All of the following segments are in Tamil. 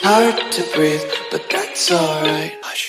Hard to breathe, but that's alright. Hush.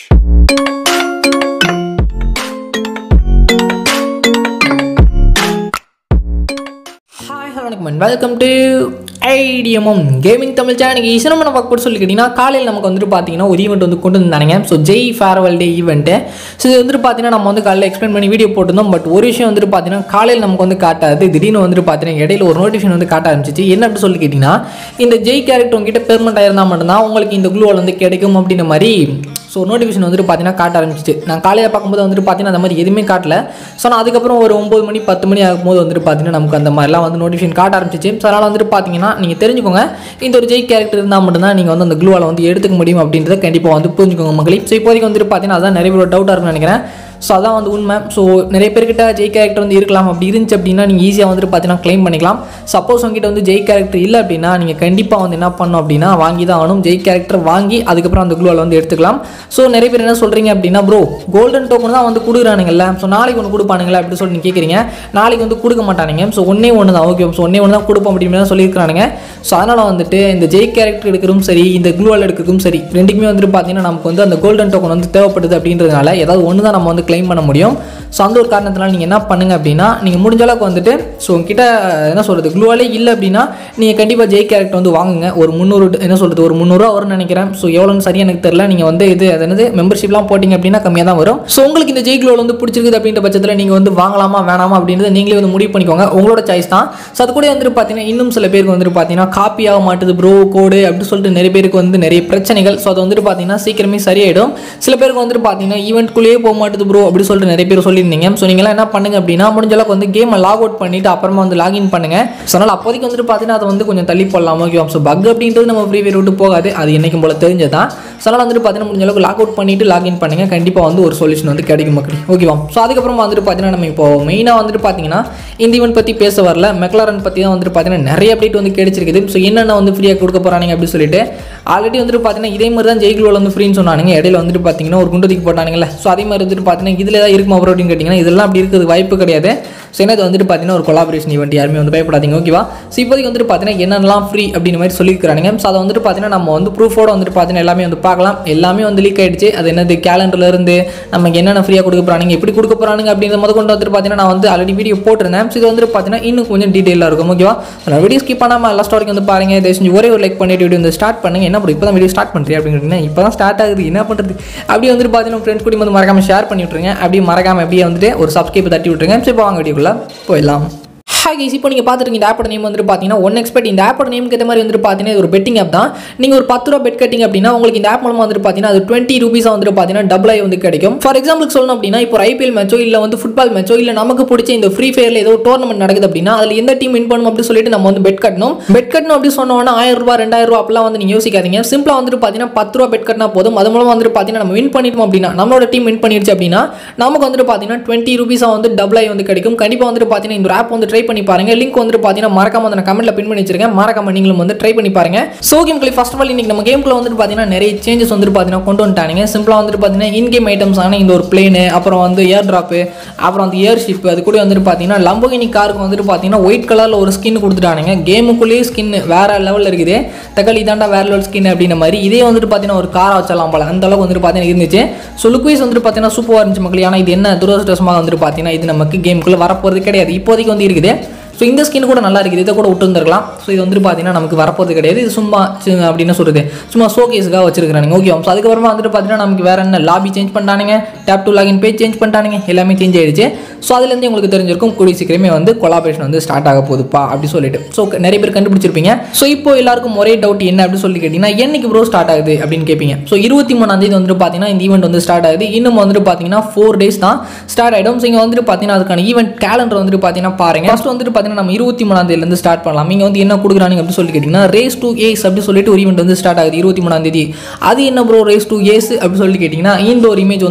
Hi hello வணக்கம் அண்ட் வெல்கம் டு ஐடியமும் கேமிங் தமிழ் சேனலுக்கு ஈஸியாக நம்ம பார்க்க கூட சொல்லி கேட்டிங்கன்னா காலையில் நமக்கு வந்துட்டு பார்த்தீங்கன்னா ஒரு ஈவெண்ட் வந்து கொண்டு வந்தானுங்க so Jai farewell day event so இது வந்துட்டு பார்த்தீங்கன்னா நம்ம வந்து காலையில் எக்ஸ்பிளைன் பண்ணி வீடியோ போட்டிருந்தோம் பட் ஒரு விஷயம் வந்துட்டு பார்த்தீங்கன்னா காலையில் நமக்கு வந்து காட்டாது திடீர்னு வந்துட்டு பார்த்தீங்கன்னா இடையில ஒரு நோட்டிஃபிகேஷன் வந்து காட்ட ஆரம்பிச்சிச்சு என்ன அப்படி சொல்லி கேட்டிங்கன்னா இந்த ஜெய் கேரக்டர் உங்ககிட்ட பெர்மனெண்ட் ஆயிருந்தால் மட்டும்தான் உங்களுக்கு இந்த க்ளூவால் வந்து கிடைக்கும் அப்படின்ற மாதிரி ஸோ நோட்டிஃபிகேஷன் வந்துட்டு பார்த்தீங்கன்னா காட்ட ஆரம்பிச்சிச்சு நான் காலையில் பார்க்கும்போது வந்துட்டு பார்த்தீங்கன்னா அந்த மாதிரி எதுவுமே காட்டல ஸோ நான் அதுக்கப்புறம் ஒரு ஒம்பது மணி பத்து மணி ஆகும்போது வந்துட்டு பார்த்தீங்கன்னா நமக்கு அந்த மாதிரிலாம் வந்து நோட்டிஃபிகேஷன் காட்ட ஆரம்பிச்சிச்சு ஸோ அதனால் வந்துட்டு பார்த்தீங்கன்னா நீங்கள் தெரிஞ்சுக்கோங்க இந்த ஒரு ஜெய் கேரக்டர் இருந்தால் மட்டும்தான் நீங்கள் வந்து அந்த க்ளூவால் வந்து எடுத்துக்க முடியும் அப்படின்றத கண்டிப்பாக வந்து புரிஞ்சுக்கோங்க மக்களே ஸோ இப்போதைக்கு வந்துட்டு பார்த்தீங்கன்னா அதான் நிறைய பேர் டவுட்டாக இருக்குன்னு நினைக்கிறேன் ஸோ அதான் வந்து உண்மை ஸோ நிறைய பேர்கிட்ட ஜெய் கேரக்டர் வந்து இருக்கலாம் அப்படி இருந்துச்சு அப்படின்னா நீங்கள் ஈஸியாக வந்துட்டு பார்த்தீங்கன்னா க்ளைம் பண்ணிக்கலாம் சப்போஸ் உங்ககிட்ட வந்து ஜெய் கேரக்டர் இல்லை அப்படின்னா நீங்கள் கண்டிப்பாக வந்து என்ன பண்ணணும் அப்படின்னா வாங்கி தான் ஆகணும் ஜெய் கேரக்டர் வாங்கி அதுக்கப்புறம் அந்த க்ளூவில் வந்து எடுத்துக்கலாம் ஸோ நிறைய பேர் என்ன சொல்கிறீங்க அப்படின்னா ப்ரோ கோல்டன் டோக்கன் தான் வந்து கொடுக்குறானுங்கல்ல ஸோ நாளைக்கு ஒன்று கொடுப்பானுங்களா அப்படி சொல்லி நீங்கள் கேட்குறீங்க நாளைக்கு வந்து கொடுக்க மாட்டானுங்க ஸோ ஒன்றே ஒன்று தான் ஓகே ஸோ ஒன்றே ஒன்று தான் கொடுப்போம் அப்படின்னு தான் சொல்லியிருக்கானுங்க ஸோ அதனால் வந்துட்டு இந்த ஜெய் கேரக்டர் எடுக்கிறதும் சரி இந்த க்ளூவால் எடுக்கிறதும் சரி ரெண்டுக்குமே வந்துட்டு பார்த்தீங்கன்னா நமக்கு வந்து அந்த கோல்டன் டோக்கன் வந்து தேவைப்படுது அப்படின்றதுனால ஏதாவது ஒன்று தான் நம்ம வந்து க்ளைம் பண்ண முடியும் ஸோ அந்த ஒரு காரணத்தினால நீங்கள் என்ன பண்ணுங்க அப்படின்னா நீங்கள் முடிஞ்ச அளவுக்கு வந்துட்டு ஸோ உங்ககிட்ட என்ன சொல்கிறது க்ளூவாலே இல்லை அப்படின்னா நீங்கள் கண்டிப்பாக ஜெய் கேரக்டர் வந்து வாங்குங்க ஒரு முந்நூறு என்ன சொல்கிறது ஒரு முந்நூறுரூவா வரும்னு நினைக்கிறேன் ஸோ எவ்வளோன்னு சரியாக எனக்கு தெரியல நீங்கள் வந்து இது அது என்னது மெம்பர்ஷிப்லாம் போட்டிங்க அப்படின்னா கம்மியாக தான் வரும் ஸோ உங்களுக்கு இந்த ஜெய் க்ளூவில் வந்து பிடிச்சிருக்குது அப்படின்ற பட்சத்தில் நீங்கள் வந்து வாங்கலாமா வேணாமா அப்படின்றத நீங்களே வந்து முடிவு பண்ணிக்கோங்க உங்களோட சாய்ஸ் தான் ஸோ அது கூட வந்துட்டு பார்த்தீங்கன்னா இன்னும் சில பேருக்கு வந்துட்டு பார்த்தீங்கன்னா காப்பி ஆக மாட்டுது ப்ரோ கோடு அப்படி சொல்லிட்டு நிறைய பேருக்கு வந்து நிறைய பிரச்சனைகள் ஸோ அது வந்துட்டு பார்த்தீங்கன்னா சீக்கிரமே சரியாயிடும் சில பேருக்கு வந்துட்டு பார்த்தீங்கன்னா ஈவெண்ட்குள்ளேயே போக மாட்டுது ப்ரோ அப்படி சொல்லிட்டு நிறைய பேர் சொல்லியிருந்தீங்க ஸோ நீங்களாம் என்ன பண்ணுங்க அப்படின்னா முடிஞ்ச அளவுக்கு வந்து கேமை லாக் அவுட் பண்ணிட்டு அப்புறமா வந்து லாகின் பண்ணுங்க ஸோ அதனால் அப்போதைக்கு வந்துட்டு பார்த்தீங்கன்னா அதை வந்து கொஞ்சம் தள்ளி போடலாம் ஓகே ஸோ பக் அப்படின்றது நம்ம ஃப்ரீ ஃபயர் விட்டு போகாது அது என்னைக்கும் போல தெரிஞ்சதான் ஸோ அதனால் வந்துட்டு பார்த்தீங்கன்னா முடிஞ்ச அளவுக்கு லாக் அவுட் பண்ணிட்டு லாகின் பண்ணுங்க கண்டிப்பாக வந்து ஒரு சொல்யூஷன் வந்து கிடைக்கும் மக்கள் ஓகேவா ஸோ அதுக்கப்புறமா வந்துட்டு பார்த்தீங்கன்னா நம்ம இப்போ மெயினாக வந்துட்டு பார்த்தீங்கன்னா இந்த ஈவெண்ட் பற்றி பேச வரல மெக்லாரன் பற்றி தான் வந்துட்டு பார்த்தீங்கன்னா நிறைய அப்டேட் வந்து கிடைச்சிருக்குது ஸோ என்னென்ன வந்து ஃப்ரீயாக கொடுக்க போகிறாங்க அப்படின்னு சொல்லிட்டு ஆல்ரெடி வந்துட்டு பார்த்தீங்கன்னா இதே மாதிரி தான் ஜெய்குலோவில் வந்து ஃப்ரீன்னு சொன்னானுங்க இடையில வந்துட்டு பார்த்தீங்கன்னா ஒரு குண்டதிக்கு போட்டானுங்களே ஸோ அதே மாதிரி வந்துட்டு பார்த்தீங்கன்னா இதில் தான் இருக்குமா ப்ரோ அப்படின்னு கேட்டிங்கன்னா இதெல்லாம் அப்படி இருக்கிறது வாய்ப்பு கிடையாது ஸோ என்ன இது வந்துட்டு பார்த்தீங்கன்னா ஒரு கொலாபரேஷன் ஈவெண்ட் யாருமே வந்து பயப்படாதீங்க ஓகேவா ஸோ இப்போதைக்கு வந்துட்டு பார்த்தீங்கன்னா என்னென்னலாம் ஃப்ரீ அப்படின்ற மாதிரி சொல்லியிருக்கானுங்க ஸோ அதை வந்துட்டு பார்த்தீங்கன்னா நம்ம வந்து ப்ரூஃபோட வந்துட்டு பார்த்தீங்கன்னா எல்லாமே வந்து பார்க்கலாம் எல்லாமே வந்து லீக் ஆயிடுச்சு அது என்னது calendar-ல இருந்து நமக்கு என்னென்ன ஃப்ரீயாக கொடுக்க போகிறானுங்க எப்படி கொடுக்க போகிறானுங்க அப்படின்ற முத கொண்டு வந்துட்டு பார்த்தீங்கன்னா நான் வந்து ஆல்ரெடி வீடியோ போட்டிருந்தேன் ஸோ இது வந்துட்டு பார்த்தீங்கன்னா இன்னும் கொஞ்சம் டீட்டெயிலாக இருக்கும் ஓகேவா நான் வீடியோ ஸ்கிப் பண்ணாமல் லாஸ்ட் வரைக்கும் வந்து பாருங்க தயவு செஞ்சு ஒரே ஒரு லைக் பண்ணிட்டு வீடியோ வந்து ஸ்டார்ட் பண்ணுங்க என்ன இப்போ தான் வீடியோ ஸ்டார்ட் பண்ணுறேன் அப்படின்னு இப்போ தான் ஸ்டார்ட் ஆகுது என்ன பண்ணுறது அப்படியே வந்துட்டு பார்த்தீங்கன்னா ஃப்ரெண்ட்ஸ் கூட வந்து மறக்காம ஷேர் பண்ணி விட்ருங்க அப்படியே மறக்காம அப்படியே வந்துட்டு ஒரு சப்ஸ்கிரைப் தட்டி விட்ருங்க சரி இப்போ வாங்க வீடியோக்குள்ள போயிடலாம் ஹாய் கைஸ் இப்போ நீங்கள் பார்த்துருங்க இந்த ஆப்போட நேம் வந்துட்டு பார்த்தீங்கன்னா ஒன் எக்ஸ்பெக்ட் இந்த ஆப்போட நேமுக்கு ஏற்ற மாதிரி வந்துட்டு பார்த்தீங்கன்னா இது ஒரு பெட்டிங் ஆப் தான் நீங்கள் ஒரு பத்து ரூபா பெட் கட்டிங் அப்படின்னா உங்களுக்கு இந்த ஆப் மூலமாக வந்துட்டு பார்த்தீங்கன்னா அது டுவெண்ட்டி ருபீஸாக வந்துட்டு பார்த்தீங்கன்னா டபுள் ஆகி வந்து கிடைக்கும் ஃபார் எக்ஸாம்பிளுக்கு சொல்லணும் அப்படின்னா இப்போ ஐபிஎல் மேட்சோ இல்லை வந்து ஃபுட்பால் மேட்சோ இல்லை நமக்கு பிடிச்ச இந்த ஃப்ரீ ஃபயரில் ஏதோ டோர்னமெண்ட் நடக்குது அப்படின்னா அதில் எந்த டீம் வின் பண்ணணும் அப்படின்னு சொல்லிட்டு நம்ம வந்து பெட் கட்டணும் பெட் கட்டணும் அப்படி சொன்னோன்னா ஆயிரம் ரூபாய் ரெண்டாயிரம் ரூபா அப்படிலாம் வந்து நீங்கள் யோசிக்காதீங்க சிம்பிளாக வந்துட்டு பார்த்தீங்கன்னா பத்து ரூபா பெட் கட்டினா போதும் அது மூலமாக வந்துட்டு பார்த்தீங்கன்னா நம்ம வின் பண்ணிட்டோம் அப்படின்னா நம்மளோட டீம் வின் பண்ணிடுச்சு அப்படின்னா நமக்கு வந்துட்டு பார்த்தீங்கன்னா டுவெண்ட்டி ருபீஸாக வந்து டபுள் ஆகி வந்து கிடைக்கும் கண்டிப்பாக வந்துட்டு பார்த்தீங்கன்னா இந்த ஆப் வந்து ட்ரை பண்ணி பாருங்க லிங்க் வந்துட்டு பார்த்தீங்கன்னா மறக்காம வந்து நான் கமெண்ட்ல பின் பண்ணி வச்சிருக்கேன் மறக்காம நீங்களும் வந்து ட்ரை பண்ணி பாருங்க சோ கேம் கிளி ஃபர்ஸ்ட் ஆஃப் ஆல் இன்னைக்கு நம்ம கேம்குள்ள வந்துட்டு பார்த்தீங்கன்னா நிறைய சேஞ்சஸ் வந்துட்டு பார்த்தீங்கன்னா கொண்டு வந்துட்டானுங்க சிம்பிளாக வந்துட்டு பார்த்தீங்கன்னா இன் கேம் ஐட்டம்ஸ் ஆன இந்த ஒரு பிளேனு அப்புறம் வந்து ஏர் ட்ராப்பு அப்புறம் அந்த ஏர் ஷிப் அது கூட வந்துட்டு பார்த்தீங்கன்னா லம்போகினி காருக்கு வந்துட்டு பார்த்தீங்கன்னா ஒயிட் கலரில் ஒரு ஸ்கின் கொடுத்துட்டானுங்க கேமுக்குள்ளேயே ஸ்கின் வேற லெவலில் இருக்குது தக்காளி தாண்டா வேற லெவல் ஸ்கின் அப்படின்ற மாதிரி இதே வந்துட்டு பார்த்தீங்கன்னா ஒரு காரை வச்சலாம் போல அந்த அளவுக்கு வந்துட்டு பார்த்தீங்கன்னா இருந்துச்சு ஸோ லுக்வைஸ் வந்துட்டு பார்த்தீங்கன்னா சூப்பராக இருந்துச்சு மக்கள் ஆனால் இது என்ன துரதிருஷ்டமாக வந்துட்டு பார்த்தீங்கன்னா இது நமக்கு கேமுக்குள்ளே வரப்போகிறது கிடையாது இப்போதைக்கு வந்து இருக்குது ஸோ இந்த ஸ்கின் கூட நல்லா இருக்குது இதை கூட விட்டு வந்துருக்கலாம் ஸோ இது வந்துட்டு பார்த்தீங்கன்னா நமக்கு வரப்போகிறது கிடையாது இது சும்மா சி- அப்படின்னு சொல்கிறது சும்மா ஷோகேஸுக்காக வச்சிருக்கானுங்க ஓகே ஸோ அதுக்கப்புறமா வந்துட்டு பார்த்தீங்கன்னா நமக்கு வேற என்ன லாபி சேஞ்ச் பண்ணிட்டானுங்க tab to login page change பண்ணிட்டானுங்க எல்லாமே சேஞ்ச் ஆயிடுச்சு ஸோ அதுலேருந்து உங்களுக்கு தெரிஞ்சிருக்கும் கூடிய சீக்கிரமே வந்து கொலாபரேஷன் வந்து ஸ்டார்ட் ஆக போகுதுப்பா அப்படி சொல்லிட்டு ஸோ நிறைய பேர் கண்டுபிடிச்சிருப்பீங்க ஸோ இப்போ எல்லாருக்கும் ஒரே டவுட் என்ன அப்படின்னு சொல்லி கேட்டிங்கன்னா என்னைக்கு ப்ரோ ஸ்டார்ட் ஆகுது அப்படின்னு கேட்பீங்க ஸோ இருபத்தி மூணாம் தேதி வந்துட்டு பார்த்தீங்கன்னா இந்த ஈவெண்ட் வந்து ஸ்டார்ட் ஆகுது இன்னும் வந்துட்டு பார்த்தீங்கன்னா ஃபோர் டேஸ் தான் ஸ்டார்ட் ஆகிடும் ஸோ இங்கே வந்துட்டு பார்த்தீங்கன்னா அதுக்கான ஈவெண்ட் கேலண்டர் வந்துட்டு பார்த்தீங்கன்னா பாருங்க ஃபர்ஸ்ட் வந்துட்டு பார்த்தீங்கன்னா நம்ம இருபத்தி மூணாம் தேதியிலேருந்து ஸ்டார்ட் பண்ணலாம் இங்கே வந்து என்ன கொடுக்குறாங்க அப்படின்னு சொல்லி கேட்டிங்கன்னா ரேஸ் டூ ஏஸ் அப்படி சொல்லிட்டு ஒரு ஈவெண்ட் வந்து ஸ்டார்ட் ஆகுது இருபத்தி மூணாம் தேதி அது என்ன ப்ரோ ரேஸ் டூ ஏஸ் அப்படி சொல்லி கேட்டிங்கன்னா இந்த ஒரு இமேஜ் வந்து பாருங்க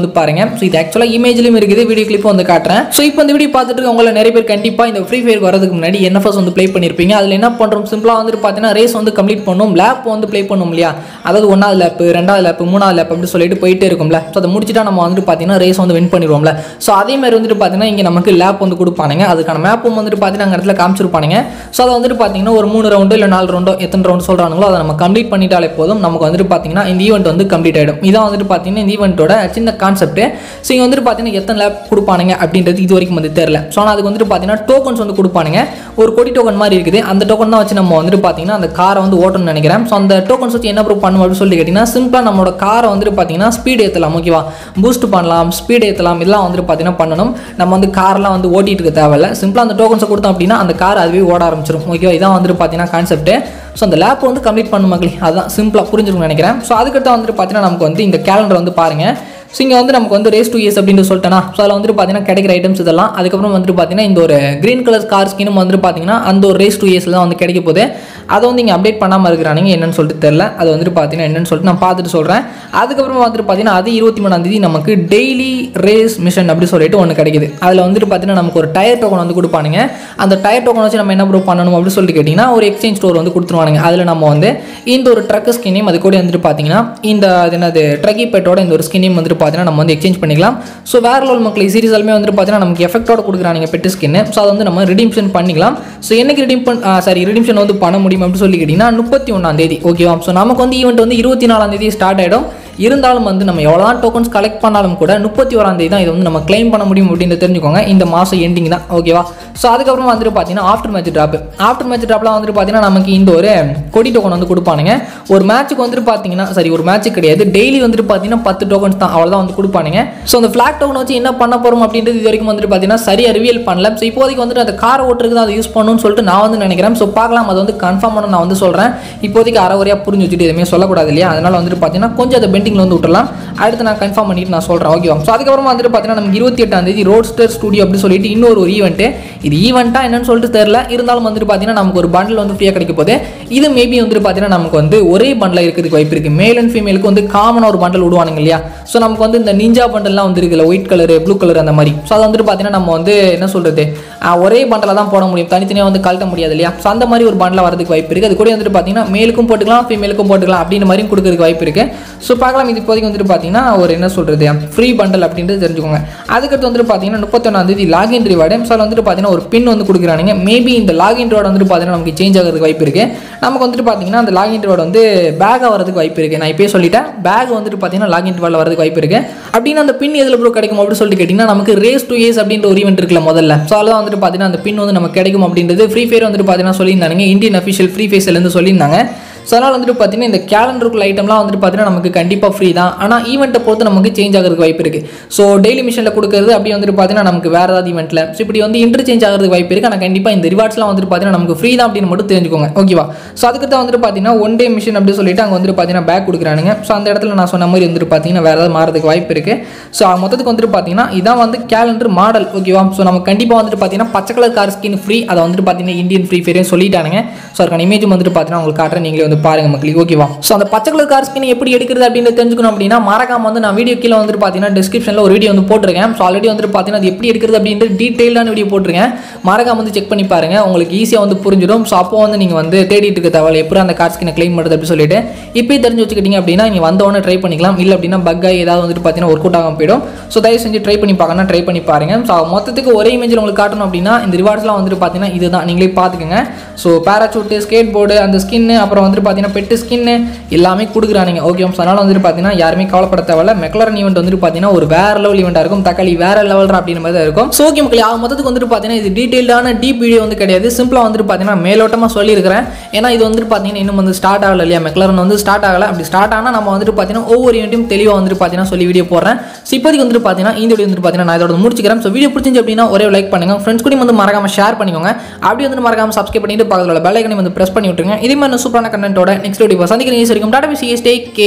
கொடுப்பானுங்க ஸோ இது ஆக்சுவலாக இமேஜ்லையும் இருக்குது வீடியோ கிளிப்பும் வந்து காட்டுறேன் ஸோ இப்போ இந்த வீடியோ பார்த்துட்டு இருக்க உங்களை நிறைய பேர் கண்டிப்பாக இந்த ஃப்ரீ ஃபயர் வரதுக்கு முன்னாடி என்எஃப்எஸ் வந்து ப்ளே பண்ணியிருப்பீங்க அதில் என்ன பண்ணுறோம் சிம்பிளாக வந்துட்டு பார்த்தீங்கன்னா ரேஸ் வந்து கம்ப்ளீட் பண்ணும் லேப் வந்து ப்ளே பண்ணும் இல்லையா அதாவது ஒன்றாவது லேப் ரெண்டாவது லேப் மூணாவது லேப் அப்படின்னு சொல்லிட்டு போயிட்டே இருக்கும்ல ஸோ அதை முடிச்சுட்டா நம்ம வந்துட்டு பார்த்தீங்கன்னா ரேஸ் வந்து வின் பண்ணிடுவோம்ல ஸோ அதே மாதிரி வந்துட்டு பார்த்தீங்கன்னா இங்கே நமக்கு லேப் வந்து கொடுப்பானுங்க அதுக்கான மேப்பும் வந்துட்டு பார்த்தீங்கன்னா அங்கே இடத்துல காமிச்சிருப்பானுங்க ஸோ அதை வந்துட்டு பார்த்தீங்கன்னா ஒரு மூணு ரவுண்டோ இல்லை நாலு ரவுண்டோ எத்தனை ரவுண்ட் சொல்கிறாங்களோ அதை நம்ம கம்ப்ளீட் பண்ணிட்டாலே போதும் நமக்கு வந்துட்டு பார்த்தீங்கன்னா இந்த ஈவெண்ட் வந்து கம்ப்ளீட் ஆகிடும் இதான் வந்துட்டு பார்த்தீங்கன்னா இந்த ஈவெண்ட்டோட சின்ன கான்செப்ட் ஸோ இங்கே வந்துட்டு பார்த்தீங்கன்னா எத்தனை லேப் கொடுப்பானுங்க அப்படின்றது இது வரைக்கும் வந்து தெரியல ஸோ ஆனால் அதுக்கு வந்துட்டு பார்த்தீங்கன்னா டோக்கன்ஸ் வந்து கொடுப்பானுங்க ஒரு கொடி டோக்கன் மாதிரி இருக்குது அந்த டோக்கன் தான் வச்சு நம்ம வந்துட்டு பார்த்தீங்கன்னா அந்த காரை வந்து ஓட்டணும்னு நினைக்கிறேன் ஸோ அந்த டோக்கன்ஸ் வச்சு என்ன ப்ரூவ் பண்ணுவோம் அப்படின்னு சொல்லி கேட்டிங்கன்னா சிம்பிளாக நம்மளோட காரை வந்துட்டு பார்த்தீங்கன்னா ஸ்பீட் ஏற்றலாம் ஓகேவா பூஸ்ட் பண்ணலாம் ஸ்பீட் ஏற்றலாம் இதெல்லாம் வந்துட்டு பார்த்தீங்கன்னா பண்ணணும் நம்ம வந்து கார்லாம் வந்து ஓட்டிட்டு இருக்க தேவையில்ல சிம்பிளாக அந்த டோக்கன்ஸை கொடுத்தோம் அப்படின்னா அந்த கார் அதுவே ஓட ஆரம்பிச்சிடும் ஓகேவா இதான் வந்துட்டு பார்த்தீங்கன்னா கான்செப்ட் ஸோ அந்த லேப் வந்து கம்ப்ளீட் பண்ணும் மக்களே அதுதான் சிம்பிளாக புரிஞ்சிருக்கும்னு நினைக்கிறேன் ஸோ அதுக்கடுத்து வந்துட்டு பார்த்தீங்கன்னா நமக்கு வந்து இந்த கேலண்டர் வந்து பாருங்கள் ஸோ இங்கே வந்து நமக்கு வந்து ரேஸ் டூ இயர்ஸ் அப்படின்னு சொல்லிட்டேனா ஸோ அதில் வந்துட்டு பார்த்தீங்கன்னா கிடைக்கிற ஐட்டம்ஸ் இதெல்லாம் அதுக்கப்புறம் வந்துட்டு பார்த்தீங்கன்னா இந்த ஒரு க்ரீன் கலர் கார் ஸ்கினும் வந்துட்டு பார்த்தீங்கன்னா அந்த ஒரு ரேஸ் டூ இயர்ஸில் தான் வந்து கிடைக்க போகுது அதை வந்து இங்கே அப்டேட் பண்ணாமல் இருக்கிறானுங்க என்னன்னு சொல்லிட்டு தெரில அது வந்துட்டு பார்த்தீங்கன்னா என்னன்னு சொல்லிட்டு நான் பார்த்துட்டு சொல்கிறேன் அதுக்கப்புறம் வந்துட்டு பார்த்தீங்கன்னா அது இருபத்தி மூணாம் தேதி நமக்கு டெய்லி ரேஸ் மிஷன் அப்படி சொல்லிட்டு ஒன்று கிடைக்குது அதில் வந்துட்டு பார்த்தீங்கன்னா நமக்கு ஒரு டயர் டோக்கன் வந்து கொடுப்பானுங்க அந்த டயர் டோக்கன் வச்சு நம்ம என்ன ப்ரூவ் பண்ணணும் அப்படின்னு சொல்லிட்டு கேட்டிங்கன்னா ஒரு எக்ஸ்சேஞ்ச் ஸ்டோர் வந்து கொடுத்துருவானுங்க அதில் நம்ம வந்து இந்த ஒரு ட்ரக் ஸ்கினையும் அது கூட வந்துட்டு பார்த்தீங்கன்னா இந்த அது என்னது ட்ரக்கி பெட்டோட இந்த ஒரு ஸ்கினையும் வந்துட்டு பார்த்தீங்கன்னா நம்ம வந்து எக்ஸ்சேஞ்ச் பண்ணிக்கலாம் ஸோ வேற லெவல் மக்கள் சீரியஸாலுமே வந்துட்டு பார்த்தீங்கன்னா நமக்கு எஃபெக்டோட கொடுக்குறாங்க பெட்டு ஸ்கின்னு ஸோ அதை வந்து நம்ம ரிடீம்ஷன் பண்ணிக்கலாம் ஸோ என்னைக்கு ரிடீம் பண்ண சாரி ரிடீம்ஷன் வந்து பண்ண முடியும் அப்படின்னு சொல்லி கேட்டிங்கன்னா முப்பத்தி ஒன்றாம் தேதி ஓகேவா ஸோ நமக்கு வந்து ஈவெண்ட் வந்து இருபத்தி நாலாம் தேதி ஸ்டார்ட் ஆகிடும் இருந்தாலும் வந்து நம்ம எவ்வளோ தான் டோக்கன்ஸ் கலெக்ட் பண்ணாலும் கூட முப்பத்தி ஓராம் தேதி தான் இதை வந்து நம்ம claim பண்ண முடியும் அப்படின்னு தெரிஞ்சுக்கோங்க இந்த மாதம் எண்டிங் தான் ஓகேவா ஸோ அதுக்கப்புறம் வந்துட்டு பார்த்தீங்கன்னா after match drop after match ட்ராப்லாம் வந்துட்டு பார்த்தீங்கன்னா நமக்கு இந்த ஒரு கொடி டோக்கன் வந்து கொடுப்பானுங்க ஒரு மேட்ச்சுக்கு வந்துட்டு பார்த்தீங்கன்னா சரி ஒரு மேட்ச்சு கிடையாது டெய்லி வந்துட்டு பார்த்தீங்கன்னா பத்து டோக்கன்ஸ் தான் அவ்வளோதான் வந்து கொடுப்பானுங்க ஸோ அந்த ஃபிளாக் டோக்கன் வச்சு என்ன பண்ண போகிறோம் அப்படின்றது இது வரைக்கும் வந்துட்டு பார்த்தீங்கன்னா சரியாக ரிவியல் பண்ணல ஸோ இப்போதைக்கு வந்துட்டு அந்த காரை ஓட்டுறதுக்கு தான் அதை யூஸ் பண்ணணும்னு சொல்லிட்டு நான் வந்து நினைக்கிறேன் ஸோ பார்க்கலாம் அது வந்து கன்ஃபார்ம் பண்ண நான் வந்து சொல்கிறேன் இப்போதைக்கு அறகுறையாக புரிஞ்சு வச்சுட்டு எதுவுமே சொல்லக்கூடாது இல்லையா அதனால வந்துட்டு பார்த்தீங்கன்னா கொஞ்சம் அதை பெண்டிங்கில் வந்து விட்டுறலாம் அடுத்து நான் கன்ஃபார்ம் பண்ணிட்டு நான் சொல்கிறேன் ஓகேவா ஸோ அதுக்கப்புறமா வந்துட்டு பார்த்தீங்கன்னா நமக்கு இருபத்தி எட்டாம் தேதி ரோட்ஸ்டர் ஸ்டுடியோ அப்படி சொல்லிட்டு இன்னொரு ஒரு ஈவெண்ட்டு இது ஈவெண்ட்டாக என்னன்னு சொல்லிட்டு தெரில இருந்தாலும் வந்துட்டு பார்த்தீங்கன்னா நமக்கு ஒரு பண்டில் வந்து ஃப்ரீயாக கிடைக்க போகுது இது மேபி வந்துட்டு பார்த்தீங்கன்னா நமக்கு வந்து ஒரே பண்டில் இருக்கிறதுக்கு வாய்ப்பு இருக்குது மேல் அண்ட் ஃபீமேலுக்கு வந்து காமனாக ஒரு பண்டில் விடுவானுங்க இல்லையா ஸோ நமக்கு வந்து இந்த நிஞ்சா பண்டல்லாம் வந்து இருக்குல்ல ஒயிட் கலர் ப்ளூ கலர் அந்த மாதிரி ஸோ அது வந்துட்டு பார்த்தீங்கன்னா நம்ம வந்து என்ன சொல்கிறது ஒரே பண்டில் தான் போட முடியும் தனித்தனியாக வந்து கழட்ட முடியாது இல்லையா ஸோ அந்த மாதிரி ஒரு பண்டில் வரதுக்கு வாய்ப்பு இருக்குது அது கூட வந்துட்டு பார்த்தீங்கன்னா மேலுக்கும் போட்டுக்கலாம் ஃபீமேலுக்கும் போட்டுக்கலாம் அப்படின்ற மாதிரியும் கொடுக்கறதுக்கு வாய்ப்பு இருக்குது ஸோ பார்க்கலாம் இது இப்போதைக்கு வந்துட்டு பார்த்தீங்கன்னா ஒரு என்ன சொல்கிறது ஃப்ரீ பண்டல் அப்படின்றது தெரிஞ்சுக்கோங்க அதுக்கடுத்து வந்துட்டு பார்த்தீங்கன்னா முப்பத்தொன்னாம் தேதி லாகின் ரிவார்டு ஸோ அதில் வந்துட்டு பார்த்தீங்கன்னா ஒரு பின் வந்து கொடுக்குறானுங்க மேபி இந்த லாகின் ரிவார்டு வந்துட்டு பார்த்தீங்கன்னா நமக்கு சேஞ்ச் ஆகிறதுக்கு வாய்ப்பு இருக்குது நமக்கு வந்துட்டு பார்த்தீங்கன்னா அந்த லாகின் ரிவார்டு வந்து பேக் வரதுக்கு வாய்ப்பு இருக்குது நான் இப்போயே சொல்லிட்டேன் பேக் வந்துட்டு பார்த்தீங்கன்னா லாகின் ரிவார்டில் வரதுக்கு வாய்ப்பு இருக்குது அப்படின்னு அந்த பின் எதில் ப்ரோ கிடைக்கும் அப்படின்னு சொல்லிட்டு கேட்டிங்கன்னா நமக்கு ரேஸ் டூ இயர்ஸ் அப்படின்ற ஒரு ஈவெண்ட் இருக்குல்ல முதல்ல ஸோ அதில் வந்துட்டு பார்த்தீங்கன்னா அந்த பின் வந்து நமக்கு கிடைக்கும் அப்படின்றது ஃப்ரீ ஃபயர் வந்துட்டு பார்த்தீங்கன்னா சொல்லியிருந்தாங்க இந்தியன் அஃபிஷியல் ஃப்ரீ ஃபேஸ்லேருந்து சொல்லியிருந்தாங்க ஸோ அதனால் வந்துட்டு பார்த்தீங்கன்னா இந்த கேலண்டருக்குள்ள ஐட்டம்லாம் வந்துட்டு பார்த்தீங்கன்னா நமக்கு கண்டிப்பாக ஃப்ரீ தான் ஆனால் ஈவெண்ட்டை பொறுத்து நமக்கு சேஞ்ச் ஆகிறதுக்கு வாய்ப்பு இருக்குது ஸோ டெய்லி மிஷனில் கொடுக்குறது அப்படியே வந்துட்டு பார்த்தீங்கன்னா நமக்கு வேறு ஏதாவது ஈவெண்ட்டில் ஸோ இப்படி வந்து இன்டர்சேஞ்ச் ஆகிறதுக்கு வாய்ப்பு இருக்குது ஆனால் கண்டிப்பாக இந்த ரிவார்ட்ஸ்லாம் வந்துட்டு பார்த்தீங்கன்னா நமக்கு ஃப்ரீ தான் அப்படின்னு மட்டும் தெரிஞ்சுக்கோங்க ஓகேவா ஸோ அதுக்கு தான் வந்துட்டு பார்த்தீங்கன்னா ஒன் டே மிஷன் அப்படி சொல்லிட்டு அங்கே வந்துட்டு பார்த்தீங்கன்னா பேக் கொடுக்குறானுங்க ஸோ அந்த இடத்துல நான் சொன்ன மாதிரி வந்துட்டு பார்த்தீங்கன்னா வேறு ஏதாவது மாறதுக்கு வாய்ப்பு இருக்குது ஸோ மொத்தத்துக்கு வந்துட்டு பார்த்தீங்கன்னா இதான் வந்து கேலண்டர் மாடல் ஓகேவா ஸோ நம்ம கண்டிப்பாக வந்துட்டு பார்த்தீங்கன்னா பச்சை கலர் கார் ஸ்கின் ஃப்ரீ அதை வந்துட்டு பார்த்தீங்கன்னா இந்தியன் ஃப்ரீ ஃபேரே சொல்லிட்டானுங்க ஸோ அதுக்கான இமேஜும் வந்துட்டு பார்த்தீங்கன்னா உங்களுக்கு காட்டுறேன் நீங்களே வந்து பாருங்க மக்களுக்கு ஓகேவா ஸோ அந்த பச்சை கலர் கார் ஸ்கின் எப்படி எடுக்கிறது அப்படின்னு தெரிஞ்சுக்கணும் அப்படின்னா மறக்காம வந்து நான் வீடியோ கீழே வந்துட்டு பார்த்தீங்கன்னா டிஸ்கிரிப்ஷனில் ஒரு வீடியோ வந்து போட்டிருக்கேன் ஸோ ஆல்ரெடி வந்துட்டு பார்த்தீங்கன்னா அது எப்படி எடுக்கிறது அப்படின்ட்டு டீட்டெயிலான வீடியோ போட்டிருக்கேன் மறக்காம வந்து செக் பண்ணி பாருங்க உங்களுக்கு ஈஸியாக வந்து புரிஞ்சிடும் ஸோ அப்போ வந்து நீங்கள் வந்து தேடிட்டு இருக்க தேவை எப்படி அந்த கார் ஸ்கினை க்ளைம் பண்ணுறது அப்படின்னு சொல்லிட்டு இப்போயே தெரிஞ்சு வச்சுக்கிட்டீங்க அப்படின்னா நீங்கள் வந்தவொடனே ட்ரை பண்ணிக்கலாம் இல்லை அப்படின்னா பக்காக ஏதாவது வந்துட்டு பார்த்தீங்கன்னா ஒர்க் அவுட் ஆகாம போயிடும் ஸோ தயவு செஞ்சு ட்ரை பண்ணி பார்க்கணும் ட்ரை பண்ணி பாருங்க ஸோ மொத்தத்துக்கு ஒரே இமேஜில் உங்களுக்கு காட்டணும் அப்படின்னா இந்த ரிவார்ட்ஸ்லாம் வந்துட்டு பார்த்தீங்கன்னா இதுதான் நீங்களே பார்த்துக்கோங்க ஸோ பேராசூட்டு ஸ்கேட் போர்டு அந்த ஸ்கின்னு அப்புறம் வந்துட்டு பார்த்தீங்கன்னா பெட்டு ஸ்கின்னு எல்லாமே கொடுக்குறானுங்க ஓகே ஸோ அதனால் வந்துட்டு பார்த்தீங்கன்னா யாருமே கவலைப்பட தேவையில்ல மெக்லரன் ஈவெண்ட் வந்துட்டு பார்த்தீங்கன்னா ஒரு வேற லெவல் ஈவெண்ட்டாக இருக்கும் தக்காளி வேற லெவல் அப்படின்ற மாதிரி தான் இருக்கும் ஸோ ஓகே மக்கள் ஆக மொத்தத்துக்கு வந்துட்டு பார்த்தீங்கன்னா இது டீட்டெயில்டான டீப் வீடியோ வந்து கிடையாது சிம்பிளாக வந்துட்டு பார்த்தீங்கன்னா மேலோட்டமாக சொல்லியிருக்கிறேன் ஏன்னா இது வந்துட்டு பார்த்தீங்கன்னா இன்னும் வந்து ஸ்டார்ட் ஆகல இல்லையா மெக்லரன் வந்து ஸ்டார்ட் ஆகல அப்படி ஸ்டார்ட் ஆனால் நம்ம வந்துட்டு பார்த்தீங்கன்னா ஒவ்வொரு ஈவெண்ட்டையும் தெளிவாக வந்துட்டு பார்த்தீங்கன்னா சொல்லி வீடியோ போடுறேன் ஸோ இப்போதைக்கு வந்துட்டு பார்த்தீங்கன்னா இந்த வீடியோ வந்துட்டு பார்த்தீங்கன்னா நான் இதோட முடிச்சுக்கிறேன் ஸோ வீடியோ பிடிச்சிருந்து அப்படின்னா ஒரே லைக் பண்ணுங்க ஃப்ரெண்ட்ஸ் கூட வந்து மறக்காம ஷேர் பண்ணிக்கோங்க அப்படி வந்து மறக்காம சப்ஸ்கிரைப் பண்ணிட்டு பக்கத்தில் உள்ள பெல் ஐக்கனை வந்து ப்ரெஸ் பண்ணி விட்டுருங்க இதே மாதிரி சூப்பரான கண்டென்ட்டோட நெக்ஸ்ட் வீடியோ சந்திக்கிறீங்க வரைக்கும் டாடா பிசி ஸ்டே கே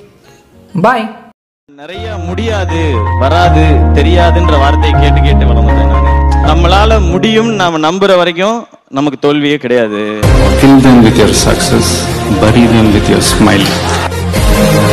பாய் நிறைய முடியாது வராது தெரியாதுன்ற வார்த்தையை கேட்டு கேட்டு வளர்ந்தேன் நானு நம்மளால முடியும் நாம நம்புற வரைக்கும் நமக்கு தோல்வியே கிடையாது Kill them with your success, bury them with your smile.